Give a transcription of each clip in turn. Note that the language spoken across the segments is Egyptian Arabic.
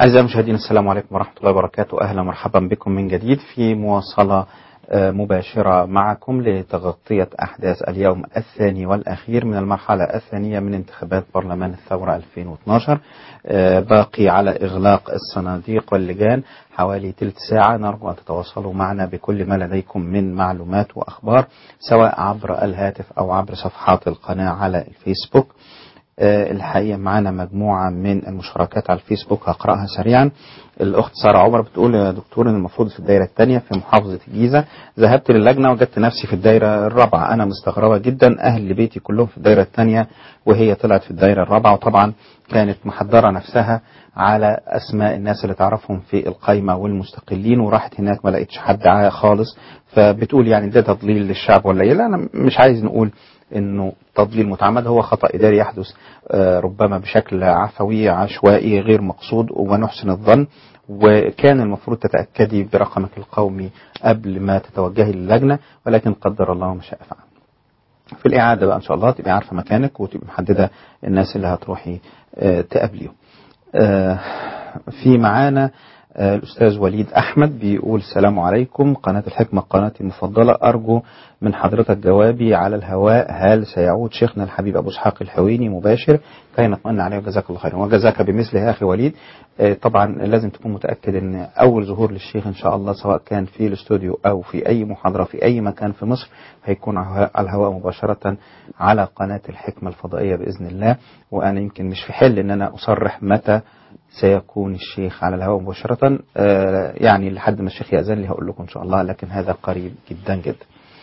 أعزائي المشاهدين السلام عليكم ورحمة الله وبركاته أهلا ومرحبا بكم من جديد في مواصلة آه، مباشرة معكم لتغطية أحداث اليوم الثاني والأخير من المرحلة الثانية من انتخابات برلمان الثورة 2012 آه، باقي على إغلاق الصناديق واللجان حوالي تلت ساعة نرجو أن تتواصلوا معنا بكل ما لديكم من معلومات وأخبار سواء عبر الهاتف أو عبر صفحات القناة على الفيسبوك آه، الحقيقة معانا مجموعة من المشاركات على الفيسبوك هقرأها سريعا الأخت سارة عمر بتقول يا دكتور إن المفروض في الدايرة الثانية في محافظة الجيزة ذهبت للجنة وجدت نفسي في الدايرة الرابعة أنا مستغربة جدا أهل بيتي كلهم في الدايرة الثانية وهي طلعت في الدايرة الرابعة وطبعا كانت محضرة نفسها على أسماء الناس اللي تعرفهم في القايمة والمستقلين وراحت هناك ما لقيتش حد عا- خالص فبتقول يعني ده تضليل للشعب ولا إيه لا أنا مش عايز نقول انه تضليل متعمد هو خطا اداري يحدث آه، ربما بشكل عفوي عشوائي غير مقصود ونحسن الظن وكان المفروض تتاكدي برقمك القومي قبل ما تتوجهي للجنه ولكن قدر الله ما شاء فعل. في الاعاده بقى ان شاء الله تبقي عارفه مكانك وتبقي محدده الناس اللي هتروحي آه، تقابليهم. آه، في معانا آه، الأستاذ وليد أحمد بيقول السلام عليكم قناة الحكمة قناتي المفضلة أرجو من حضرتك جوابي على الهواء هل سيعود شيخنا الحبيب أبو إسحاق الحويني مباشر كي نطمئن عليه وجزاك الله خيرا وجزاك بمثله يا أخي وليد آه، طبعا لازم تكون متأكد أن أول ظهور للشيخ إن شاء الله سواء كان في الاستوديو أو في أي محاضرة في أي مكان في مصر هيكون على الهواء مباشرة على قناة الحكمة الفضائية بإذن الله وأنا يمكن مش في حل أن أنا أصرح متى سيكون الشيخ على الهواء مباشرة آه، يعني لحد ما الشيخ يأذن لي هقول لكم إن شاء الله لكن هذا قريب جدا جدا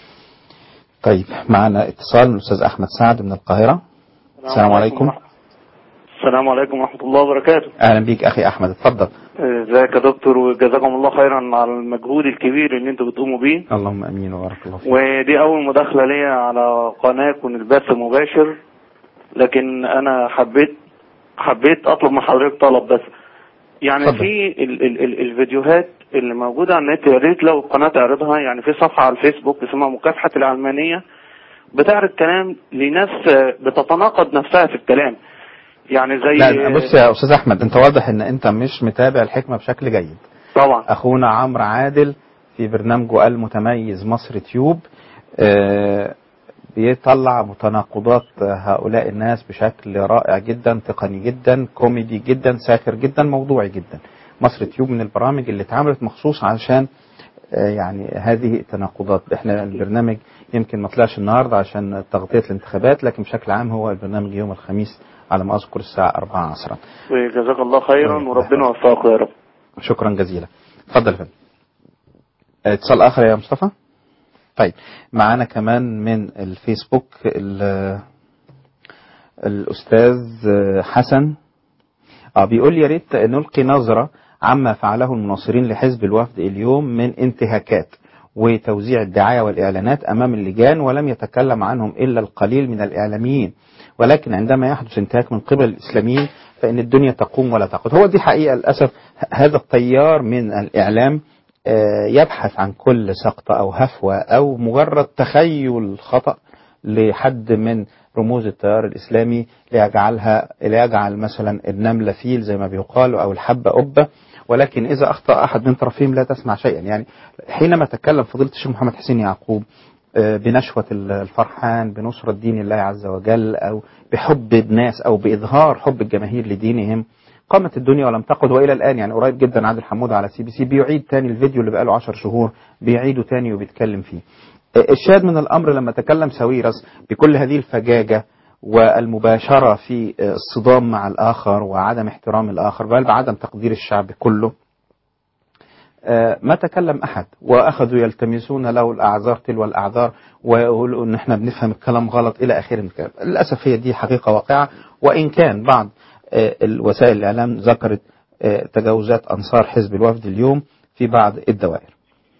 طيب معنا اتصال من الأستاذ أحمد سعد من القاهرة السلام عليكم السلام عليكم ورحمة الله وبركاته أهلا بيك أخي أحمد اتفضل ازيك يا دكتور وجزاكم الله خيرا على المجهود الكبير اللي انتوا بتقوموا بيه اللهم أمين وبارك الله فيك ودي أول مداخلة ليا على قناة البث مباشر لكن أنا حبيت حبيت أطلب من حضرتك طلب بس يعني اتفضل. في ال ال ال الفيديوهات اللي موجودة على النت يا ريت لو القناة تعرضها يعني في صفحة على الفيسبوك اسمها مكافحة العلمانية بتعرض كلام لناس بتتناقض نفسها في الكلام يعني زي لا بص يا أستاذ أحمد أنت واضح أن أنت مش متابع الحكمة بشكل جيد طبعا أخونا عمرو عادل في برنامجه المتميز مصر تيوب آه، بيطلع متناقضات هؤلاء الناس بشكل رائع جدا تقني جدا كوميدي جدا ساخر جدا موضوعي جدا مصر تيوب من البرامج اللي اتعملت مخصوص عشان آه، يعني هذه التناقضات احنا البرنامج يمكن ما طلعش النهارده عشان تغطيه الانتخابات لكن بشكل عام هو البرنامج يوم الخميس على ما اذكر الساعه 4 عصرا جزاك الله خيرا وربنا يوفقك يا رب شكرا جزيلا اتفضل يا فندم اتصال اخر يا مصطفى طيب معانا كمان من الفيسبوك ال- الاستاذ حسن اه بيقول يا ريت نلقي نظرة عما فعله المناصرين لحزب الوفد اليوم من انتهاكات وتوزيع الدعاية والإعلانات أمام اللجان ولم يتكلم عنهم إلا القليل من الإعلاميين ولكن عندما يحدث انتهاك من قبل الإسلاميين فإن الدنيا تقوم ولا تقعد هو دي حقيقة للأسف هذا التيار من الإعلام آه، يبحث عن كل سقطة أو هفوة أو مجرد تخيل خطأ لحد من رموز التيار الإسلامي ليجعلها ليجعل مثلا النملة فيل زي ما بيقال أو الحبة قبة ولكن إذا أخطأ أحد من طرفهم لا تسمع شيئا يعني حينما تكلم فضيلة الشيخ محمد حسين يعقوب آه، بنشوة الفرحان بنصرة دين الله عز وجل أو بحب الناس أو بإظهار حب الجماهير لدينهم قامت الدنيا ولم تقعد والى الان يعني قريب جدا عادل حموده على سي بي سي بيعيد تاني الفيديو اللي بقاله 10 شهور بيعيده تاني وبيتكلم فيه. آه، الشاهد من الامر لما تكلم ساويرس بكل هذه الفجاجه والمباشره في آه، الصدام مع الاخر وعدم احترام الاخر بل بعدم تقدير الشعب كله آه، ما تكلم احد واخذوا يلتمسون له الاعذار تلو الاعذار ويقولوا ان احنا بنفهم الكلام غلط الى اخره من الكلام للاسف هي دي حقيقه واقعه وان كان بعض آه، الوسائل الاعلام ذكرت آه، تجاوزات انصار حزب الوفد اليوم في بعض الدوائر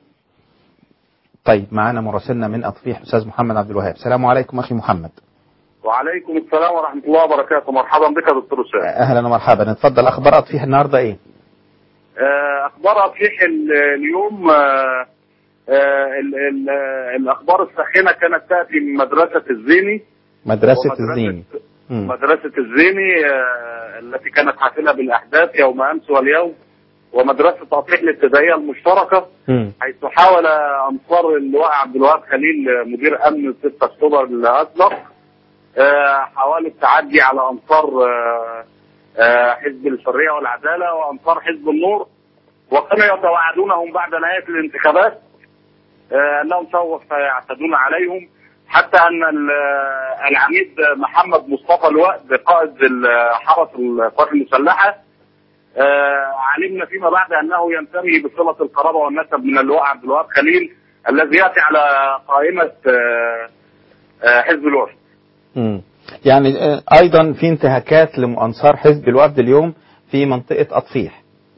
طيب معانا مراسلنا من اطفيح الاستاذ محمد عبد الوهاب السلام عليكم اخي محمد وعليكم السلام ورحمة الله وبركاته مرحبا بك يا دكتور أسامة اهلا ومرحبا اتفضل اخبار اطفيح النهارده ايه آه، أخبار أطفيح ال- اليوم آه، آه، ال- ال- آه، الأخبار الساخنة كانت تأتي من مدرسة الزيني مدرسه ومدرسة- الزيني مم. مدرسة الزيني آه، التي كانت حافلة بالأحداث يوم أمس واليوم ومدرسة أطيح الابتدائية المشتركة مم. حيث حاول أنصار اللواء عبد الوهاب خليل آه، مدير أمن 6 أكتوبر الأسبق آه، حاولوا التعدي على أنصار آه، آه، حزب الحرية والعدالة وأنصار حزب النور وكانوا يتوعدونهم بعد نهاية الانتخابات آه، أنهم سوف يعتدون عليهم حتى أن ال- العميد محمد مصطفى الوقت قائد ال- حرس القوات المسلحة آه، علمنا فيما بعد أنه ينتمي بصلة القرابة والنسب من اللواء عبد الوهاب خليل الذي يأتي على قائمة آه، آه، حزب الوفد مم. يعني آه، ايضا في انتهاكات لانصار حزب الوفد اليوم في منطقه اطفيح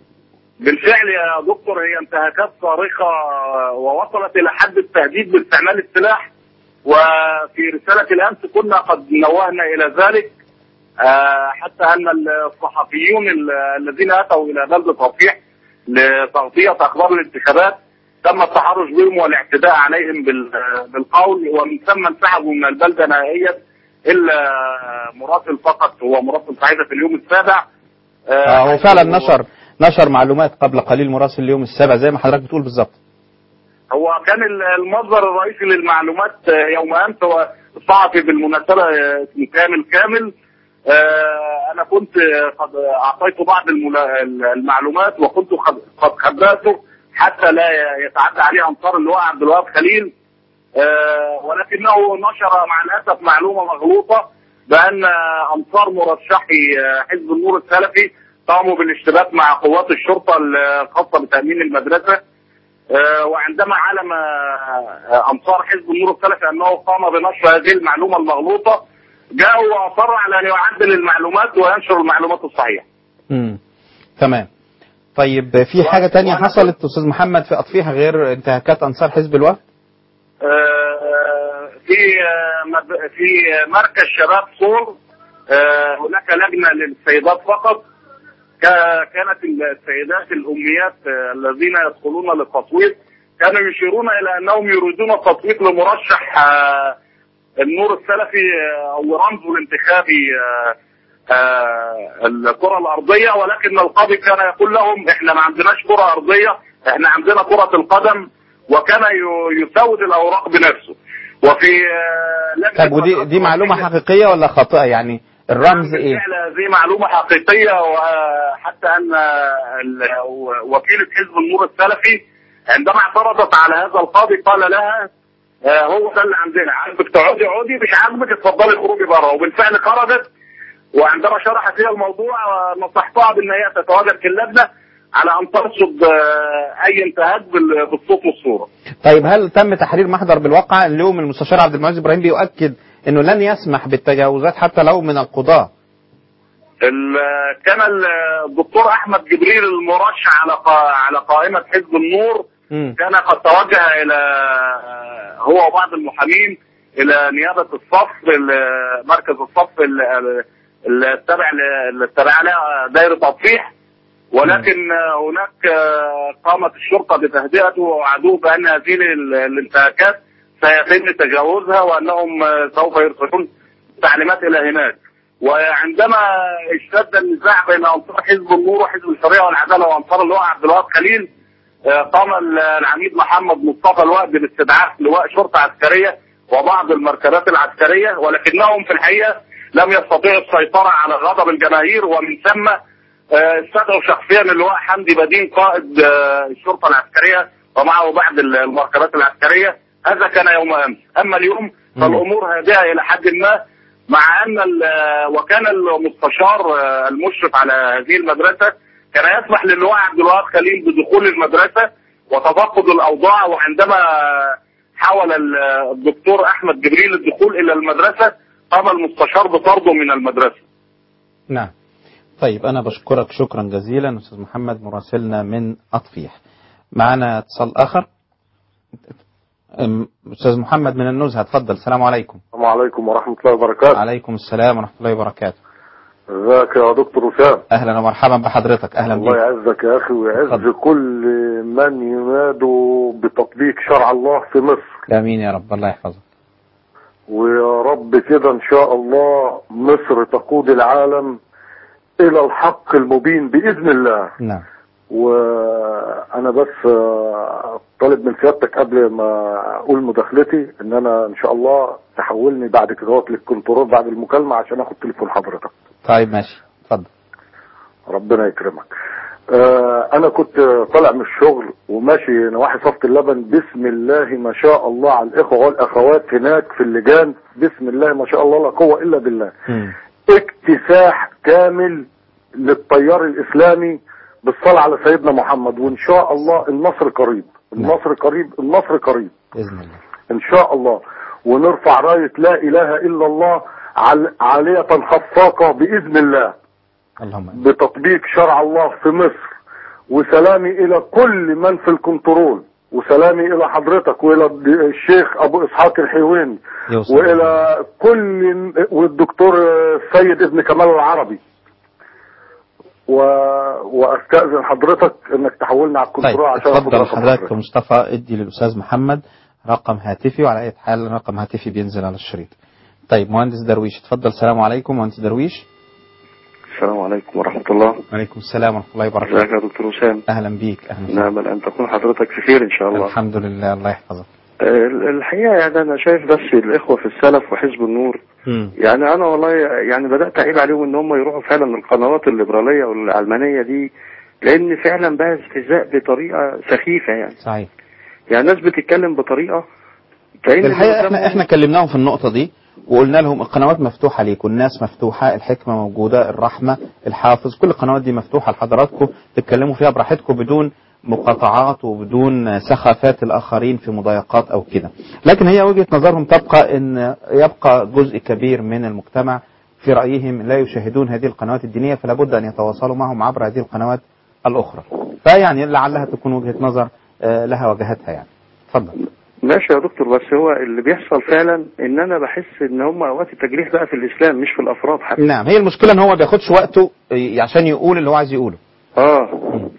بالفعل يا دكتور هي انتهاكات صارخة ووصلت إلى حد التهديد باستعمال السلاح وفي رسالة الأمس كنا قد نوهنا إلى ذلك آه، حتى أن الصحفيون ال- الذين أتوا إلى بلدة رفيح لتغطية أخبار الانتخابات تم التحرش بهم والاعتداء عليهم بال- بالقول ومن ثم انسحبوا من البلدة نهائيا إلا مراسل فقط هو مراسل سعيدة في اليوم السابع آه، هو فعلا نشر نشر معلومات قبل قليل مراسل اليوم السابع زي ما حضرتك بتقول بالظبط هو كان ال- المصدر الرئيسي للمعلومات آه، يوم امس هو صحفي بالمناسبه آه، اسمه كامل كامل آه، انا كنت آه، قد اعطيته بعض الملا- المعلومات وكنت قد قد خبأته حتى لا يتعدى عليه انصار اللواء عبد الوهاب خليل آه، ولكنه نشر مع الاسف معلومه مغلوطه بان انصار مرشحي آه، حزب النور السلفي قاموا بالاشتباك مع قوات الشرطه الخاصه بتامين المدرسه آه، وعندما علم آه، انصار حزب النور السلفي انه قام بنشر هذه المعلومه المغلوطه جاءوا واصر على ان يعدل المعلومات وينشر المعلومات الصحيحه. مم. تمام طيب في حاجه تانية حصلت استاذ محمد في اطفيح غير انتهاكات انصار حزب الوفد آه، في آه، مب- في مركز شباب صور آه، هناك لجنه للسيدات فقط كا- كانت السيدات الاميات آه، الذين يدخلون للتصويت كانوا يشيرون الى انهم يريدون التصويت لمرشح آه، النور السلفي آه، او رمزه الانتخابي آه، آه، الكره الارضيه ولكن القاضي كان يقول لهم احنا ما عندناش كره ارضيه احنا عندنا كره القدم وكان ي- يسود الاوراق بنفسه وفي آه، لجنة طب ودي مسار دي معلومه الرئيسية- حقيقيه ولا خاطئه يعني الرمز ايه بالفعل هذه معلومة حقيقية وحتى أن ال- وكيلة حزب النور السلفي عندما اعترضت على هذا القاضي قال لها آه، هو ده اللي عندنا عاجبك تقعدي اقعدي مش عاجبك اتفضلي خروجي بره وبالفعل خرجت وعندما شرحت هي الموضوع آه، نصحتها بان هي تتواجد في اللجنه على ان ترصد آه، اي انتهاك بال- بالصوت والصوره. طيب هل تم تحرير محضر بالواقع اليوم المستشار عبد المعز ابراهيم بيؤكد انه لن يسمح بالتجاوزات حتى لو من القضاه ال- كان ال- الدكتور احمد جبريل المرشح على قا- على قائمه حزب النور مم. كان قد توجه الى هو وبعض المحامين الى نيابه الصف ال- مركز الصف ال- ال- التابع ل- اللي التابع لها دائره تطفيح ولكن هناك قامت الشرطه بتهدئته ووعدوه بان هذه ال- الانتهاكات سيتم تجاوزها وانهم سوف يرسلون تعليمات الى هناك وعندما اشتد النزاع بين انصار حزب النور وحزب الحريه والعداله وانصار اللواء عبد الوهاب خليل آه، قام ال- العميد محمد مصطفى الوقت باستدعاء لواء شرطه عسكريه وبعض المركبات العسكريه ولكنهم في الحقيقه لم يستطيعوا السيطره على غضب الجماهير ومن ثم آه، استدعوا شخصيا اللواء حمدي بدين قائد آه، الشرطه العسكريه ومعه بعض ال- المركبات العسكريه هذا كان يوم امس اما اليوم فالامور هادئه الى حد ما مع ان ال- وكان المستشار آه، المشرف على هذه المدرسه كان يسمح للواء عبد الوهاب خليل بدخول المدرسه وتفقد الاوضاع وعندما حاول ال- الدكتور احمد جبريل الدخول الى المدرسه قام المستشار بطرده من المدرسه نعم طيب أنا بشكرك شكرا جزيلا أستاذ محمد مراسلنا من أطفيح معنا اتصال آخر أم، أستاذ محمد من النزهة اتفضل السلام عليكم السلام عليكم ورحمة الله وبركاته عليكم السلام ورحمة الله وبركاته ازيك يا دكتور وسام أهلا ومرحبا بحضرتك أهلا الله بك يعزك يا أخي ويعز اتفضل. كل من ينادوا بتطبيق شرع الله في مصر آمين يا رب الله يحفظك ويا رب كده ان شاء الله مصر تقود العالم الى الحق المبين باذن الله نعم وانا بس آه، طالب من سيادتك قبل ما اقول مداخلتي ان انا ان شاء الله تحولني بعد كده للكنترول بعد المكالمه عشان اخد تليفون حضرتك طيب ماشي اتفضل ربنا يكرمك آه انا كنت طالع من الشغل وماشي نواحي صفة اللبن بسم الله ما شاء الله على الاخوه والاخوات هناك في اللجان بسم الله ما شاء الله لا قوه الا بالله مم. اكتساح كامل للتيار الاسلامي بالصلاه على سيدنا محمد وان شاء الله النصر قريب النصر قريب النصر قريب باذن الله ان شاء الله ونرفع رايه لا اله الا الله عل- عاليه خفاقه باذن الله اللهم آمين. بتطبيق شرع الله في مصر وسلامي الى كل من في الكنترول وسلامي الى حضرتك والى الشيخ ابو اسحاق الحيواني يوصل والى كل والدكتور السيد ابن كمال العربي و... واستاذن حضرتك انك تحولنا على طيب الكنترول عشان آخد اتفضل رقم حضرتك مصطفى ادي للاستاذ محمد رقم هاتفي وعلى اي حال رقم هاتفي بينزل على الشريط طيب مهندس درويش اتفضل السلام عليكم مهندس درويش السلام عليكم ورحمة الله وعليكم السلام ورحمه الله ازيك وبركاته يا دكتور وسام اهلا بيك اهلا وسهلا. نعم أن تكون حضرتك في خير إن شاء الله الحمد لله الله يحفظك آه، الحقيقة يعني أنا شايف بس الإخوة في السلف وحزب النور مم. يعني أنا والله يعني بدأت أعيب عليهم إن هم يروحوا فعلا القنوات الليبرالية والعلمانية دي لأن فعلا بقى استهزاء بطريقة سخيفة يعني صحيح يعني ناس بتتكلم بطريقة كأن في الحقيقه اللي احنا قدامهم- احنا كلمناهم في النقطه دي وقلنا لهم القنوات مفتوحه ليكم الناس مفتوحه الحكمه موجوده الرحمه الحافظ كل القنوات دي مفتوحه لحضراتكم تتكلموا فيها براحتكم بدون مقاطعات وبدون سخافات الاخرين في مضايقات او كده لكن هي وجهه نظرهم تبقى ان يبقى جزء كبير من المجتمع في رايهم لا يشاهدون هذه القنوات الدينيه فلا بد ان يتواصلوا معهم عبر هذه القنوات الاخرى فيعني لعلها تكون وجهه نظر آه، لها وجهتها يعني اتفضل ماشي يا دكتور بس هو اللي بيحصل فعلا ان انا بحس ان هم اوقات التجريح بقى في الاسلام مش في الافراد حتى نعم هي المشكله ان هو ما بياخدش وقته ي- عشان يقول اللي هو عايز يقوله اه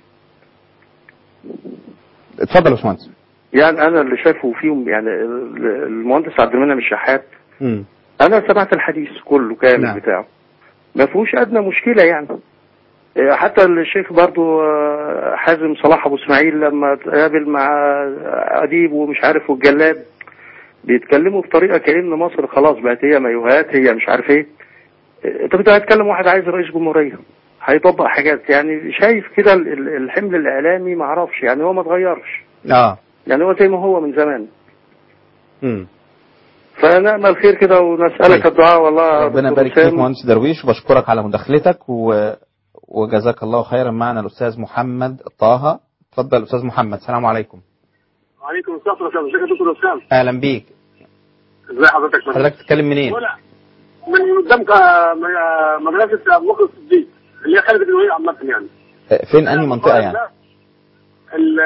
اتفضل يا باشمهندس يعني انا اللي شايفه فيهم يعني ال- المهندس عبد المنعم الشحات مم. انا سمعت الحديث كله كامل نعم. بتاعه ما فيهوش ادنى مشكله يعني إيه، حتى الشيخ برضو آه، حازم صلاح ابو اسماعيل لما تقابل مع اديب ومش عارف والجلاد بيتكلموا بطريقه كان مصر خلاص بقت هي مايوهات هي مش عارف ايه إيه، طب انت هتكلم واحد عايز رئيس جمهوريه هيطبق حاجات يعني شايف كده ال- ال- الحمل الاعلامي ما اعرفش يعني هو ما اتغيرش اه يعني هو زي ما هو من زمان مم. فنأمل خير كده ونسألك طيب. الدعاء والله ربنا دكتور يبارك فيك وسام. مهندس درويش وبشكرك على مداخلتك و... وجزاك الله خيرا معنا الاستاذ محمد طه اتفضل استاذ محمد السلام عليكم وعليكم السلام ورحمه الله ازيك يا دكتور اسامه اهلا بيك ازي حضرتك حضرتك تتكلم منين ولا من قدام ك- م- مدرسه ابو بكر الصديق اللي هي خالد بن الوليد عامه يعني آه، فين انهي منطقه يعني ال-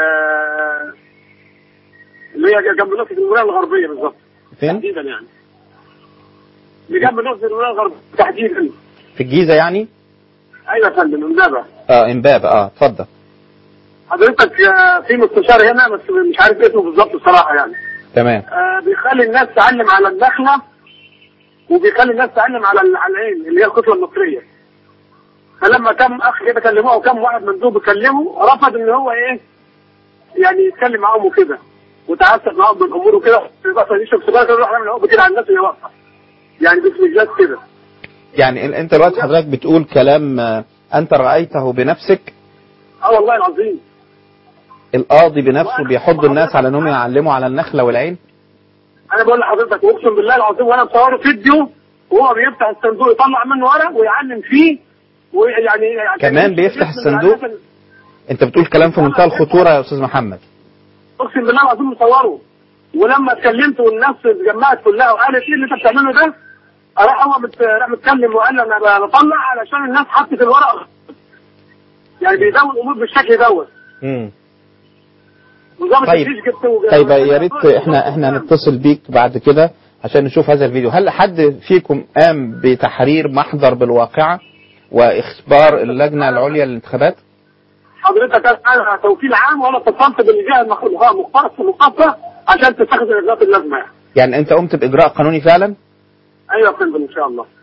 اللي هي جنب نقطه المناره الغربيه بالظبط فين تحديدا يعني اللي جنب نقطه المناره الغربيه تحديدا في الجيزه يعني ايوه يا فندم امبابه اه امبابه اه اتفضل حضرتك آه، في مستشار هنا بس مش عارف اسمه بالظبط الصراحه يعني تمام آه، بيخلي الناس تعلم على النخله وبيخلي الناس تعلم على ال- على العين اللي هي الكتله المصريه فلما كم اخ كده كلموه وكم واحد مندوب كلمه رفض ان هو ايه يعني يتكلم معاهم وكده وتعسف معاهم بالامور وكده بس يشرب سيجاره كده يروح يعمل عقب كده على الناس وهي واقفه يعني باسم الجاز كده يعني ال- انت دلوقتي حضرتك بتقول كلام آه، انت رايته بنفسك اه والله العظيم القاضي بنفسه بيحض الناس على انهم يعلموا على النخله والعين انا بقول لحضرتك اقسم بالله العظيم وانا مصوره فيديو وهو بيفتح الصندوق يطلع منه ورق ويعلم فيه ويعني يعني كمان بيفتح الصندوق؟ انت بتقول كلام في منتهى الخطوره يا استاذ محمد اقسم بالله العظيم مصوره ولما اتكلمت والناس اتجمعت كلها وقالت ايه اللي انت بتعمله ده راح هو مت- راح متكلم وقال انا ب- بطلع علشان الناس حطت الورق يعني بيزود الامور بالشكل دوت امم وظابط طيب. الجيش جبته وج- طيب يا ريت احنا احنا نتصل بيك بعد كده عشان نشوف هذا الفيديو هل حد فيكم قام بتحرير محضر بالواقعة واخبار اللجنة العليا للانتخابات حضرتك انا توكيل عام وانا اتصلت بالجهه المخ- المختصه المختصه عشان تتخذ الاجراءات اللازمه يعني يعني انت قمت باجراء قانوني فعلا ايوه يا فندم ان شاء الله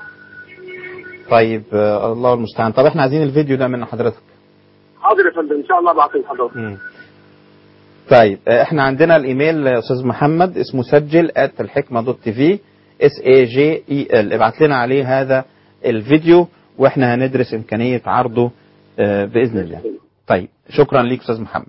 طيب آه، الله المستعان طب احنا عايزين الفيديو ده من حضرتك حاضر يا فندم ان شاء الله بعطيه لحضرتك مم. طيب آه، احنا عندنا الايميل يا استاذ محمد اسمه سجل at الحكمه دوت تي في اس اي جي اي ال ابعت لنا عليه هذا الفيديو واحنا هندرس امكانيه عرضه آه، باذن الله طيب شكرا ليك استاذ محمد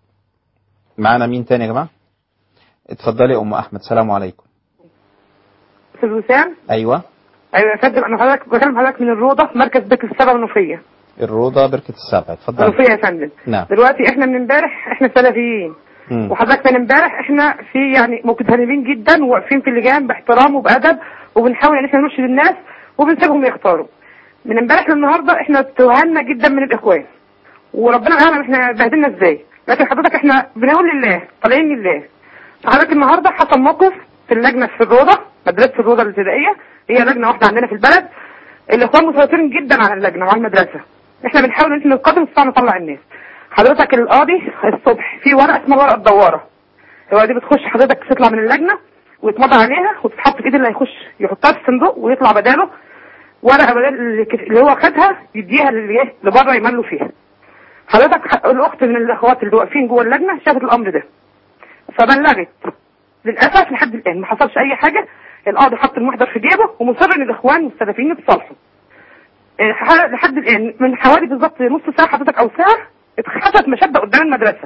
معانا مين تاني يا جماعه اتفضلي يا ام احمد سلام عليكم استاذ وسام ايوه ايوه يا فندم انا حضرتك بكلم حضرتك من الروضه في مركز بيت السبع منوفيه الروضه بركه السبع اتفضلي منوفيه يا فندم نعم دلوقتي احنا من امبارح احنا سلفيين مم. وحضرتك من امبارح احنا في يعني متهربين جدا وواقفين في اللجان باحترام وبادب وبنحاول ان احنا نرشد الناس وبنسيبهم يختاروا من امبارح للنهارده احنا توهنا جدا من الاخوان وربنا يعلم احنا بهدلنا ازاي لكن حضرتك احنا بنقول لله طالعين لله فحضرتك النهارده حصل موقف في اللجنه في الروضه مدرسه الروضه الابتدائيه هي لجنه واحده عندنا في البلد الاخوان مسيطرين جدا على اللجنه وعلى المدرسه احنا بنحاول ان احنا نقدم الساعه نطلع الناس حضرتك القاضي الصبح في ورقه اسمها ورقه دواره الورقه دي بتخش حضرتك تطلع من اللجنه ويتمضى عليها وتتحط في ايد اللي هيخش يحطها في الصندوق ويطلع بداله ورقه بدل اللي ك- اللي هو خدها يديها اللي ايه اللي بره يملوا فيها حضرتك ح- الاخت من الاخوات اللي واقفين جوه اللجنه شافت الامر ده فبلغت للاسف لحد الان ما حصلش اي حاجه القاضي حط المحضر في جيبه ومصر ان الاخوان والسلفيين يتصالحوا إيه، ح- لحد الان من حوالي بالظبط نص ساعه حضرتك او ساعه اتخذت مشده قدام المدرسه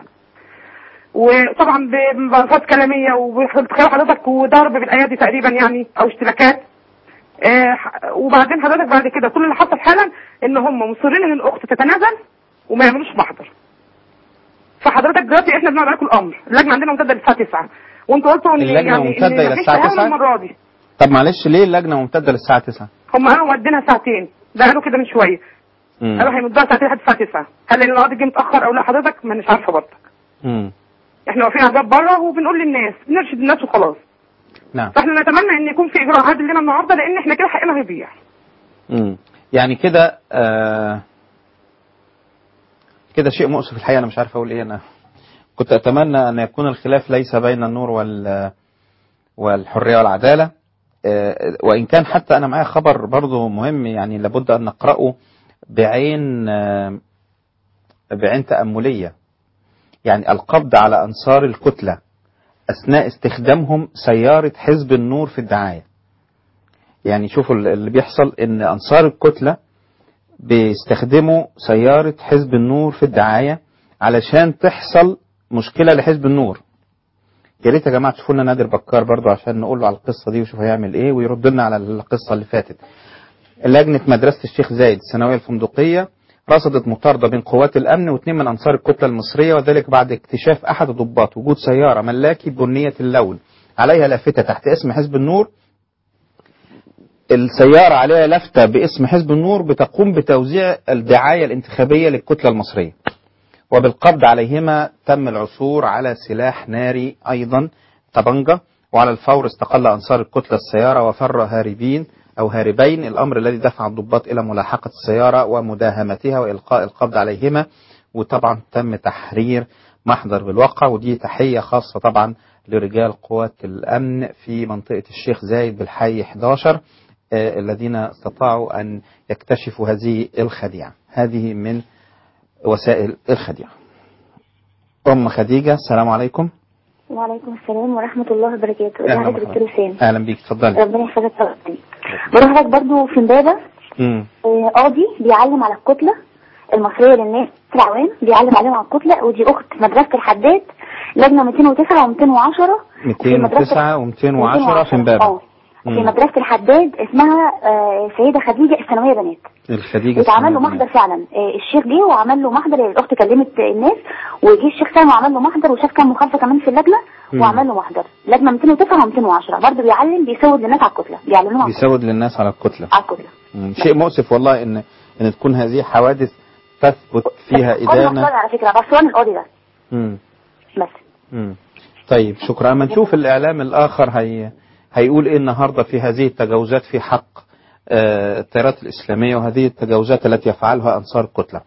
وطبعا بمبارزات كلاميه وتخيل حضرتك وضرب بالايادي تقريبا يعني او اشتباكات آه، ح- وبعدين حضرتك بعد كده كل اللي حصل حالا ان هم مصرين ان الاخت تتنازل وما يعملوش محضر فحضرتك دلوقتي احنا بنقعد عليكم الامر اللجنه عندنا ممتده للساعه 9 وانتوا قلتوا ان اللجنة يعني ممتدة إن إلى مفيش الساعة تهاون 9 المره دي طب معلش ليه اللجنه ممتده للساعه 9 هم قالوا ودينا ساعتين ده قالوا كده من شويه مم. قالوا هيمدوها ساعتين لحد الساعه 9 هل لان القاضي جه متاخر او لا حضرتك ما مش عارفه برضك مم. احنا واقفين على الباب بره وبنقول للناس بنرشد الناس وخلاص نعم فاحنا نتمنى ان يكون في اجراء عادل لنا النهارده لان احنا كده حقنا هيضيع مم. يعني كده آه كده شيء مؤسف الحقيقه انا مش عارف اقول ايه انا كنت اتمنى ان يكون الخلاف ليس بين النور وال والحريه والعداله آه وان كان حتى انا معايا خبر برضه مهم يعني لابد ان نقراه بعين آه بعين تامليه يعني القبض على انصار الكتله اثناء استخدامهم سياره حزب النور في الدعايه يعني شوفوا اللي بيحصل ان انصار الكتله بيستخدموا سياره حزب النور في الدعايه علشان تحصل مشكله لحزب النور يا ريت يا جماعه تشوفوا لنا نادر بكار برضو عشان نقول له على القصه دي وشوف هيعمل ايه ويرد لنا على القصه اللي فاتت لجنه مدرسه الشيخ زايد الثانويه الفندقيه رصدت مطاردة بين قوات الأمن واثنين من أنصار الكتلة المصرية وذلك بعد اكتشاف أحد الضباط وجود سيارة ملاكي بنية اللون عليها لافتة تحت اسم حزب النور السيارة عليها لفتة باسم حزب النور بتقوم بتوزيع الدعاية الانتخابية للكتلة المصرية وبالقبض عليهما تم العثور على سلاح ناري أيضا طبنجة وعلى الفور استقل أنصار الكتلة السيارة وفر هاربين أو هاربين الأمر الذي دفع الضباط إلى ملاحقة السيارة ومداهمتها وإلقاء القبض عليهما وطبعا تم تحرير محضر بالواقع ودي تحية خاصة طبعا لرجال قوات الأمن في منطقة الشيخ زايد بالحي 11 آه، الذين استطاعوا أن يكتشفوا هذه الخديعة هذه من وسائل الخديعة أم خديجة السلام عليكم وعليكم السلام ورحمة الله وبركاته أهلا ازي حضرتك ومرحبا. دكتور حسين أهلا بيك اتفضلي ربنا يحفظك يا رب. بروح حضرتك برضو في امبابة مم. آه، قاضي بيعلم على الكتلة المصرية للناس في العوام بيعلم عليهم على الكتلة ودي أخت مدرسة الحداد لجنة 209 و210 209 و210 في امبابة اه في مم. مدرسة الحداد اسمها آه، سيدة خديجة الثانوية بنات الخديجة واتعمل له الثانوية. محضر فعلا آه، الشيخ جه وعمل له محضر الاخت كلمت الناس وجه الشيخ سام وعمل له محضر وشاف كام مخالفه كمان في اللجنه مم. وعمل له محضر لجنه 209 و210 برضه بيعلم بيسود للناس على الكتله بيعلمهم على بيسود للناس على الكتلة على الكتله مم. شيء مؤسف والله ان ان تكون هذه حوادث تثبت فيها القاضي مختار إدانة على فكره بس القاضي ده مم. بس مم. طيب شكرا اما نشوف الاعلام الاخر هي هيقول ايه النهارده في هذه التجاوزات في حق آه، التيارات الاسلاميه وهذه التجاوزات التي يفعلها انصار الكتله.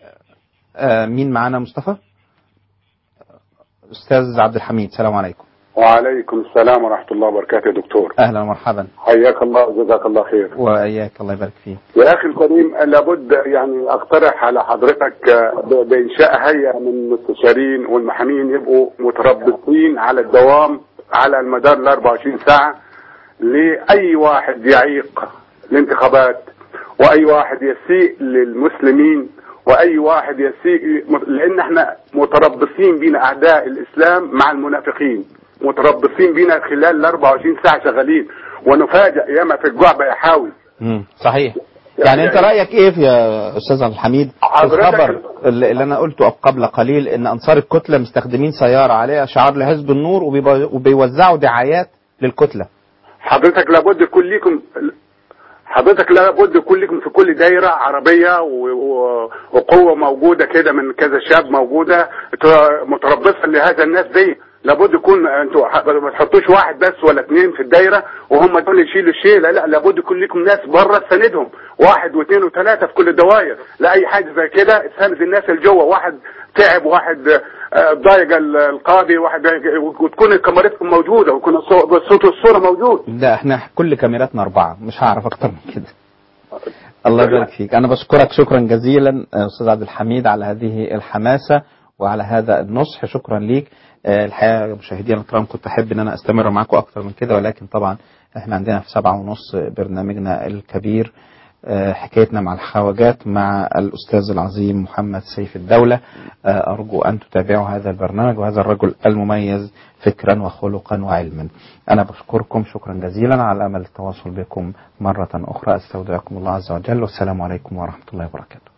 آه، مين معانا مصطفى؟ استاذ عبد الحميد السلام عليكم. وعليكم السلام ورحمة الله وبركاته يا دكتور اهلا ومرحبا حياك الله وجزاك الله خير واياك الله يبارك فيك يا أخي الكريم لابد يعني أقترح على حضرتك آه، ب- بإنشاء هيئة من المستشارين والمحامين يبقوا متربصين على الدوام على المدار ال 24 ساعة لأي واحد يعيق الانتخابات وأي واحد يسيء للمسلمين وأي واحد يسيء لأن احنا متربصين بينا أعداء الإسلام مع المنافقين متربصين بينا خلال ال 24 ساعة شغالين ونفاجأ ياما في الجعبة يا حاوي مم. صحيح يعني انت رايك ايه في يا استاذ عبد الحميد في حضرتك- الخبر اللي اللي انا قلته قبل قليل ان انصار الكتله مستخدمين سياره عليها شعار لحزب النور وبيبو- وبيوزعوا دعايات للكتله حضرتك لابد يكون ليكم حضرتك لابد يكون لكم في كل دايرة عربية و- و- وقوة موجودة كده من كذا شاب موجودة ت- متربصة لهذا الناس دي لابد يكون انتوا ح- ما تحطوش واحد بس ولا اثنين في الدايرة وهم دول يشيلوا الشيء لا لا لابد يكون لكم ناس بره تساندهم واحد واثنين وثلاثة في كل الدوائر لا اي حاجة زي كده تساند الناس اللي جوه واحد تعب واحد آه، ضايق ال- القاضي واحد وتكون كاميرتكم موجودة ويكون الصو- الصوت والصورة موجود لا احنا كل كاميراتنا اربعه مش هعرف اكتر من كده الله يبارك فيك انا بشكرك شكرا جزيلا آه، استاذ عبد الحميد على هذه الحماسه وعلى هذا النصح شكرا ليك آه، الحقيقه مشاهدينا الكرام كنت احب ان انا استمر معاكم اكتر من كده ولكن طبعا احنا عندنا في سبعة ونص برنامجنا الكبير آه، حكايتنا مع الحواجات مع الأستاذ العظيم محمد سيف الدولة آه، أرجو أن تتابعوا هذا البرنامج وهذا الرجل المميز فكرا وخلقا وعلما أنا بشكركم شكرا جزيلا على أمل التواصل بكم مرة أخرى أستودعكم الله عز وجل والسلام عليكم ورحمة الله وبركاته